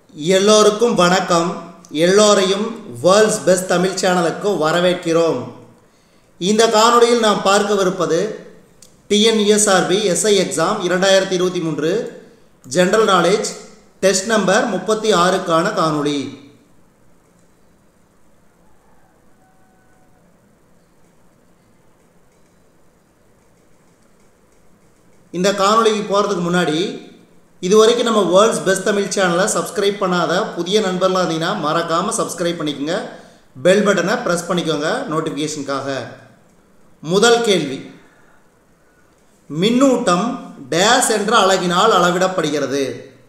எல்லோருக்கும் வணக்கம் எல்லோரையும் வேர்ல்ட்ஸ் பெஸ்ட் தமிழ் சேனலுக்கு வரவேற்கிறோம் இந்த காணொளியில் நாம் பார்க்கவிருப்பது டிஎன்இஎஸ்ஆர்பி எஸ்ஐ எக்ஸாம் இரண்டாயிரத்தி இருபத்தி மூன்று ஜென்ரல் நாலேஜ் டெஸ்ட் நம்பர் முப்பத்தி ஆறுக்கான காணொளி இந்த காணொளிக்கு போகிறதுக்கு முன்னாடி இது வரைக்கும் நம்ம வேர்ல்ட்ஸ் பெஸ்ட் தமிழ் சேனலை சப்ஸ்கிரைப் பண்ணாத புதிய நண்பர்களாக இருந்தீங்கன்னா மறக்காமல் சப்ஸ்கிரைப் பண்ணிக்கோங்க பெல் பட்டனை ப்ரெஸ் பண்ணிக்கோங்க நோட்டிஃபிகேஷனுக்காக முதல் கேள்வி மின்னூட்டம் டேஸ் என்ற அலகினால் அளவிடப்படுகிறது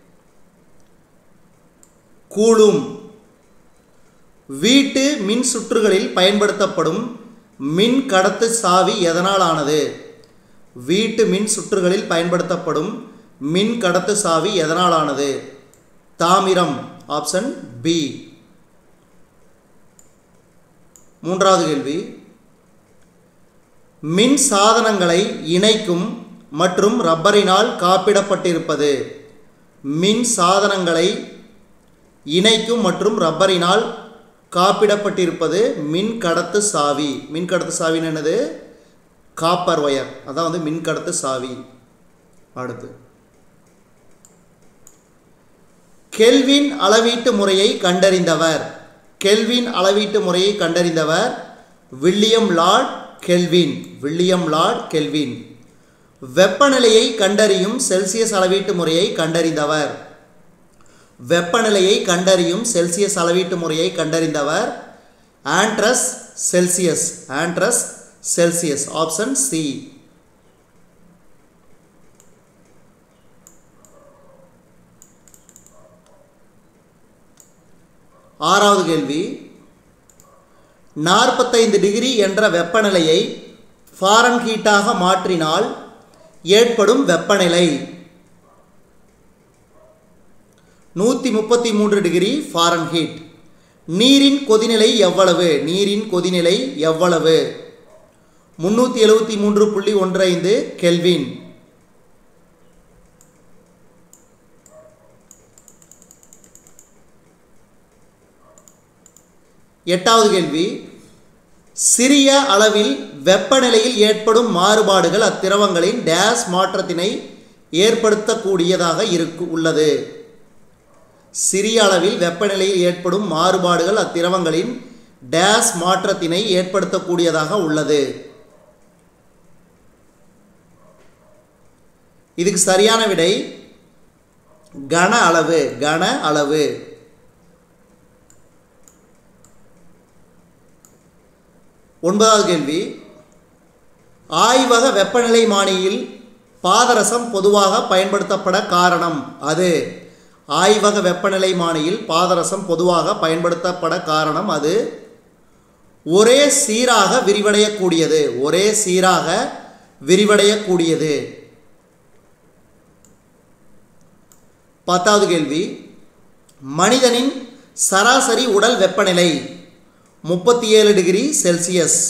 கூலும் வீட்டு மின் சுற்றுகளில் பயன்படுத்தப்படும் மின் கடத்து சாவி எதனால் ஆனது வீட்டு மின் சுற்றுகளில் பயன்படுத்தப்படும் மின் கடத்து சாவி எதனால் ஆனது தாமிரம் ஆப்ஷன் பி மூன்றாவது கேள்வி மின் சாதனங்களை இணைக்கும் மற்றும் ரப்பரினால் காப்பிடப்பட்டிருப்பது மின் சாதனங்களை இணைக்கும் மற்றும் ரப்பரினால் காப்பிடப்பட்டிருப்பது மின் கடத்து சாவி மின் கடத்து சாவின்னு என்னது காப்பர் ஒயர் அதான் வந்து மின் கடத்து சாவி அடுத்து கெல்வின் அளவீட்டு முறையை கண்டறிந்தவர் கெல்வின் அளவீட்டு முறையை கண்டறிந்தவர் William Lord Kelvin William Lord Kelvin வெப்பநிலையை கண்டறியும் செல்சியஸ் அளவீட்டு முறையை கண்டறிந்தவர் வெப்பநிலையை கண்டறியும் செல்சியஸ் அளவீட்டு முறையை கண்டறிந்தவர் Anders Celsius Anders Celsius option C ஆறாவது கேள்வி நாற்பத்தைந்து டிகிரி என்ற வெப்பநிலையை ஃபாரன்ஹீட்டாக மாற்றினால் ஏற்படும் வெப்பநிலை நூற்றி முப்பத்தி மூன்று டிகிரி ஃபாரன்ஹீட் நீரின் கொதிநிலை எவ்வளவு நீரின் கொதிநிலை எவ்வளவு முன்னூற்றி எழுபத்தி மூன்று புள்ளி ஒன்று ஐந்து கெல்வின் எட்டாவது கேள்வி சிறிய அளவில் வெப்பநிலையில் ஏற்படும் மாறுபாடுகள் அத்திரவங்களின் டேஸ் மாற்றத்தினை ஏற்படுத்தக்கூடியதாக இருக்கு உள்ளது சிறிய அளவில் வெப்பநிலையில் ஏற்படும் மாறுபாடுகள் அத்திரவங்களின் டேஸ் மாற்றத்தினை ஏற்படுத்தக்கூடியதாக உள்ளது இதுக்கு சரியான விடை கன அளவு கன அளவு ஒன்பதாவது கேள்வி ஆய்வக வெப்பநிலை மானியில் பாதரசம் பொதுவாக பயன்படுத்தப்பட காரணம் அது ஆய்வக வெப்பநிலை மானியில் பாதரசம் பொதுவாக பயன்படுத்தப்பட காரணம் அது ஒரே சீராக விரிவடையக்கூடியது ஒரே சீராக விரிவடையக்கூடியது பத்தாவது கேள்வி மனிதனின் சராசரி உடல் வெப்பநிலை முப்பத்தி ஏழு டிகிரி செல்சியஸ்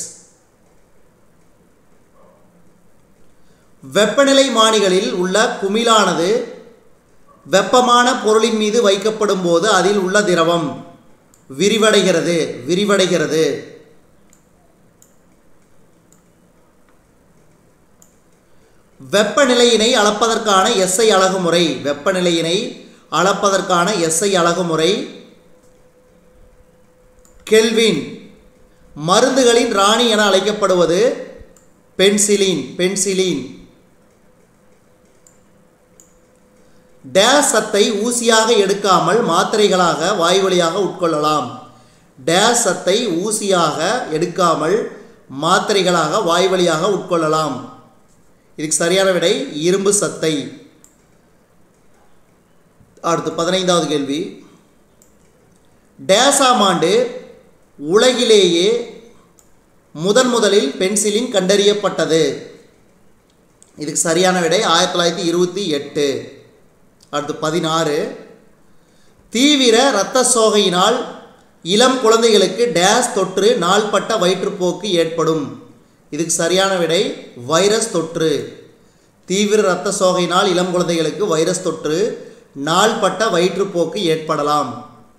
வெப்பநிலை மானிகளில் உள்ள குமிழானது வெப்பமான பொருளின் மீது வைக்கப்படும் போது அதில் உள்ள திரவம் விரிவடைகிறது விரிவடைகிறது வெப்பநிலையினை அளப்பதற்கான எஸ்ஐ அழகுமுறை வெப்பநிலையினை அளப்பதற்கான எஸ்ஐ அழகுமுறை கெல்வின் மருந்துகளின் ராணி என அழைக்கப்படுவது பென்சிலின் பென்சிலின் டேஸ் சத்தை ஊசியாக எடுக்காமல் மாத்திரைகளாக வாய்வழியாக உட்கொள்ளலாம் டேஸ் சத்தை ஊசியாக எடுக்காமல் மாத்திரைகளாக வாய்வழியாக உட்கொள்ளலாம் இதுக்கு சரியான விடை இரும்பு சத்தை அடுத்து பதினைந்தாவது கேள்வி டேஸாம் ஆண்டு உலகிலேயே முதன் முதலில் பென்சிலின் கண்டறியப்பட்டது இதுக்கு சரியான விடை ஆயிரத்தி தொள்ளாயிரத்தி இருபத்தி எட்டு அடுத்து பதினாறு தீவிர இரத்த சோகையினால் இளம் குழந்தைகளுக்கு டேஸ் தொற்று நாள்பட்ட வயிற்றுப்போக்கு ஏற்படும் இதுக்கு சரியான விடை வைரஸ் தொற்று தீவிர இரத்த சோகையினால் இளம் குழந்தைகளுக்கு வைரஸ் தொற்று நாள்பட்ட வயிற்றுப்போக்கு ஏற்படலாம்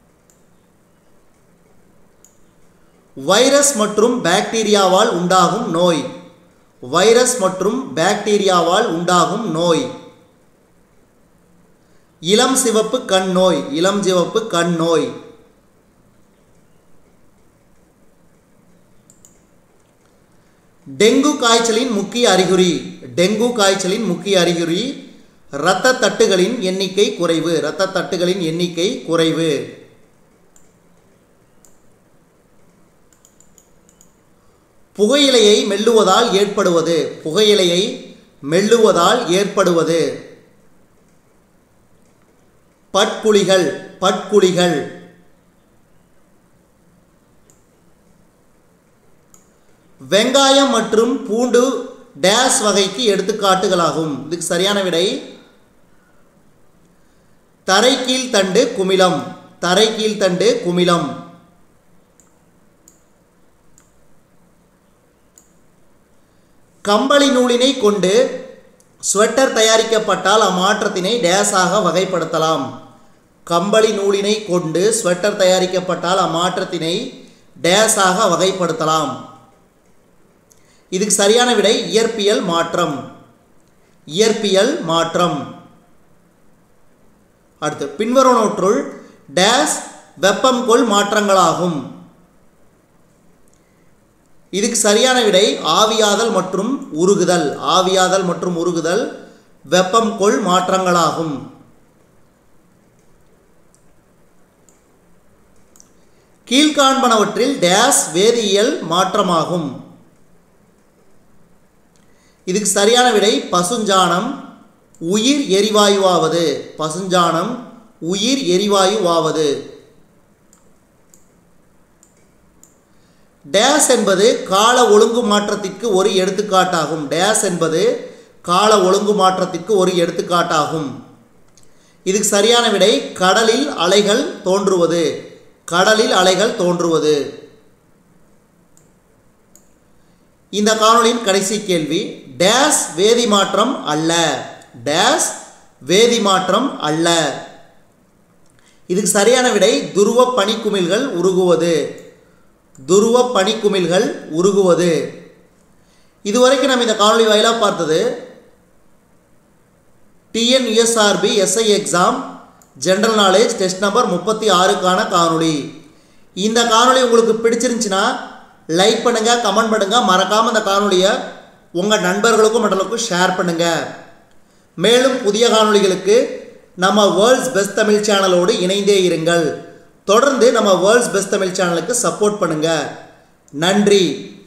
வைரஸ் மற்றும் பாக்டீரியாவால் உண்டாகும் நோய் வைரஸ் மற்றும் பாக்டீரியாவால் உண்டாகும் நோய் இளம் சிவப்பு கண் நோய் இளம் சிவப்பு கண் நோய் டெங்கு காய்ச்சலின் முக்கிய அறிகுறி டெங்கு காய்ச்சலின் முக்கிய அறிகுறி இரத்த தட்டுகளின் எண்ணிக்கை குறைவு இரத்த தட்டுகளின் எண்ணிக்கை குறைவு புகையிலையை மெல்லுவதால் ஏற்படுவது புகையிலையை மெல்லுவதால் ஏற்படுவது பட்குழிகள் பட்குழிகள் வெங்காயம் மற்றும் பூண்டு டேஸ் வகைக்கு எடுத்துக்காட்டுகளாகும் இதுக்கு சரியான விடை தரைக்கீழ் தண்டு குமிலம் தரைக்கீழ் தண்டு குமிலம் கம்பளி நூலினை கொண்டு ஸ்வெட்டர் தயாரிக்கப்பட்டால் அம்மாற்றத்தினை டேஸாக வகைப்படுத்தலாம் கம்பளி நூலினை கொண்டு ஸ்வெட்டர் தயாரிக்கப்பட்டால் அம்மாற்றத்தினை டேஸாக வகைப்படுத்தலாம் இதுக்கு சரியான விடை இயற்பியல் மாற்றம் இயற்பியல் மாற்றம் அடுத்து பின்வருவனவற்றுள் டேஸ் வெப்பம் கொள் மாற்றங்களாகும் இதுக்கு சரியான விடை ஆவியாதல் மற்றும் உருகுதல் ஆவியாதல் மற்றும் உருகுதல் வெப்பம் கொள் மாற்றங்களாகும் கீழ்காண்பனவற்றில் டேஸ் வேதியியல் மாற்றமாகும் இதுக்கு சரியான விடை பசுஞ்சாணம் உயிர் எரிவாயுவாவது பசுஞ்சாணம் உயிர் எரிவாயுவாவது டேஸ் என்பது கால ஒழுங்கு மாற்றத்திற்கு ஒரு எடுத்துக்காட்டாகும் டேஸ் என்பது கால ஒழுங்கு மாற்றத்திற்கு ஒரு எடுத்துக்காட்டாகும் இதுக்கு சரியான விடை கடலில் அலைகள் தோன்றுவது கடலில் அலைகள் தோன்றுவது இந்த காணொளியின் கடைசி கேள்வி டேஸ் வேதி மாற்றம் அல்ல டேஸ் வேதி மாற்றம் அல்ல இதுக்கு சரியான விடை துருவ பனிக்குமிழ்கள் உருகுவது துருவ பனிக்குமிழ்கள் உருகுவது இதுவரைக்கும் நம்ம இந்த காணொளி வாயிலாக பார்த்தது TNUSRB SI exam general knowledge test number முப்பத்தி ஆறுக்கான காணொளி இந்த காணொளி உங்களுக்கு பிடிச்சிருந்துச்சுன்னா லைக் பண்ணுங்கள் கமெண்ட் பண்ணுங்கள் மறக்காமல் இந்த காணொளியை உங்கள் நண்பர்களுக்கும் மற்றவர்களுக்கும் ஷேர் பண்ணுங்கள் மேலும் புதிய காணொளிகளுக்கு நம்ம வேர்ல்ட்ஸ் பெஸ்ட் தமிழ் சேனலோடு இணைந்தே இருங்கள் தொடர்ந்து நம்ம வேர்ல்ட்ஸ் பெஸ்ட் தமிழ் சேனலுக்கு சப்போர்ட் பண்ணுங்கள் நன்றி